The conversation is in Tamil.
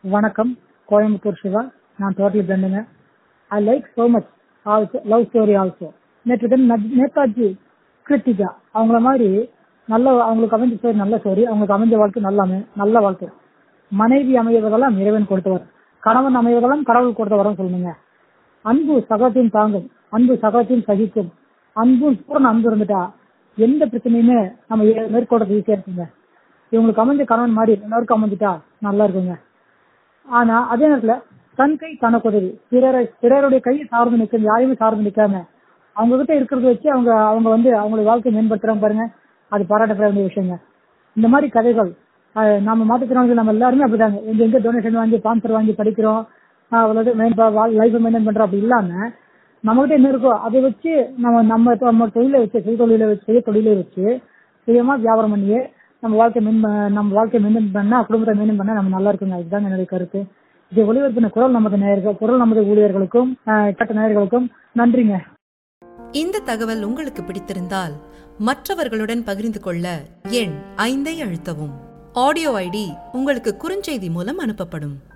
வணக்கம் கோயம்புத்தூர் சிவா நான் டோட்டலி பிளண்டுங்க I like so much also love story also நேற்று தினம் நத்- நேதாஜி கிருத்திகா அவங்கள மாதிரி நல்ல அவங்களுக்கு அமைஞ்ச ஸ்டோரி நல்ல ஸ்டோரி அவங்களுக்கு அமைஞ்ச வாழ்க்கை நல்ல அமை நல்ல வாழ்க்கை மனைவி அமைவதெல்லாம் இறைவன் கொடுத்தவர் கணவன் அமைவதெல்லாம் கடவுள் கொடுத்தவரும் சொல்லுங்க அன்பு சகத்தையும் தாங்கும் அன்பு சகத்தையும் சகிக்கும் அன்பும் பூரண அன்பு இருந்துட்டா எந்த பிரச்சனையுமே நம்ம ஏ- மேற்கொள்றது ஈஸியா இருக்குங்க இவங்களுக்கு அமைஞ்ச கணவன் மாதிரி எல்லாருக்கும் அமைஞ்சிட்டா நல்லா இருக்குங்க ஆனா அதே நேரத்துல தன் கை தனக்கு உதவி பிறரை பிறருடைய கையை சார்ந்து நிற்கும் யாரையுமே சார்ந்து நிக்காம அவங்க கிட்ட இருக்கிறத வச்சு அவங்க அவங்க வந்து அவங்களுடைய வாழ்க்கை மேம்படுத்துறாங்க பாருங்க அது பாராட்டப்பட வேண்டிய விஷயங்க இந்த மாதிரி கதைகள் அஹ், நம்ம மாற்றுத்திறனாளிகள் நம்ம எல்லாருமே அப்படிதாங்க எங்க எங்க டொனேஷன் வாங்கி ஸ்பான்சர் வாங்கி படிக்கிறோம் அஹ், அவ்வளவு மெயின் லைஃப் மெயின்டைன் பண்றோம் அப்படி இல்லாம நம்ம கிட்ட என்ன இருக்கோ அதை வச்சு நம்ம நம்ம நம்ம தொழிலை வச்சு செய்ய தொழிலை வச்சு செய்ய தொழிலை வச்சு சுயமா வியாபாரம் பண்ணியே நம்ம வாழ்க்கை மேன் நம்ம வாழ்க்கை மெயின்டைன் பண்ணா குடும்பத்தை மெயின்டைன் பண்ணா நம்ம நல்லா இருக்குங்க இதுதான் என்னுடைய கருத்து இதை ஒளிபரப்பின குரல் நமது நேயர்கள் குரல் நமது ஊழியர்களுக்கும் அஹ், கட்ட நேயர்களுக்கும் நன்றிங்க இந்த தகவல் உங்களுக்கு பிடித்திருந்தால் மற்றவர்களுடன் பகிர்ந்து கொள்ள எண் ஐந்தை அழுத்தவும் ஆடியோ ஐடி உங்களுக்கு குறுஞ்செய்தி மூலம் அனுப்பப்படும்